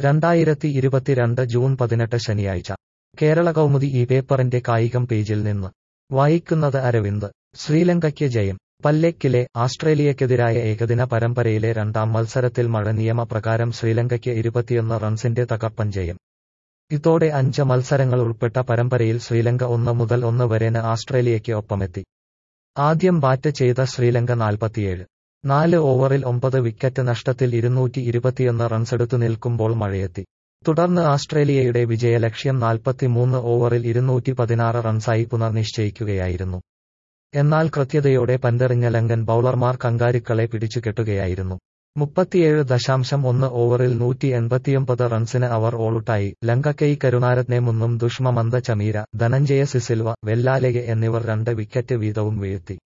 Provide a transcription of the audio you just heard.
രണ്ടായിരത്തി ഇരുപത്തിരണ്ട് ജൂൺ പതിനെട്ട് ശനിയാഴ്ച കേരള കൗമുദി ഈ പേപ്പറിന്റെ കായികം പേജിൽ നിന്ന് വായിക്കുന്നത് അരവിന്ദ് ശ്രീലങ്കയ്ക്ക് ജയം പല്ലേക്കിലെ ആസ്ട്രേലിയക്കെതിരായ ഏകദിന പരമ്പരയിലെ രണ്ടാം മത്സരത്തിൽ മഴ നിയമപ്രകാരം ശ്രീലങ്കയ്ക്ക് ഇരുപത്തിയൊന്ന് റൺസിന്റെ തകർപ്പൻ ജയം ഇതോടെ അഞ്ച് മത്സരങ്ങൾ ഉൾപ്പെട്ട പരമ്പരയിൽ ശ്രീലങ്ക ഒന്ന് മുതൽ ഒന്ന് വരെന് ആസ്ട്രേലിയയ്ക്ക് ഒപ്പമെത്തി ആദ്യം ബാറ്റ് ചെയ്ത ശ്രീലങ്ക നാൽപ്പത്തിയേഴ് നാല് ഓവറിൽ ഒമ്പത് വിക്കറ്റ് നഷ്ടത്തിൽ ഇരുന്നൂറ്റി ഇരുപത്തിയൊന്ന് റൺസെടുത്തു നിൽക്കുമ്പോൾ മഴയെത്തി തുടർന്ന് ആസ്ട്രേലിയയുടെ വിജയലക്ഷ്യം നാൽപ്പത്തിമൂന്ന് ഓവറിൽ ഇരുന്നൂറ്റി പതിനാറ് റൺസായി പുനർനിശ്ചയിക്കുകയായിരുന്നു എന്നാൽ കൃത്യതയോടെ പന്തെറിഞ്ഞ ലങ്കൻ ബൌളർമാർ കങ്കാരുക്കളെ പിടിച്ചുകെട്ടുകയായിരുന്നു മുപ്പത്തിയേഴ് ദശാംശം ഒന്ന് ഓവറിൽ നൂറ്റി എൺപത്തിയൊമ്പത് റൺസിന് അവർ ഓളുട്ടായി ലങ്ക കെയ് കരുണാരത്നെ മുന്നും ദുഷ്മ മന്ദ ചമീര ധനഞ്ജയ സിസിൽവ വെല്ലാലെഗെ എന്നിവർ രണ്ട് വിക്കറ്റ് വീതവും വീഴ്ത്തി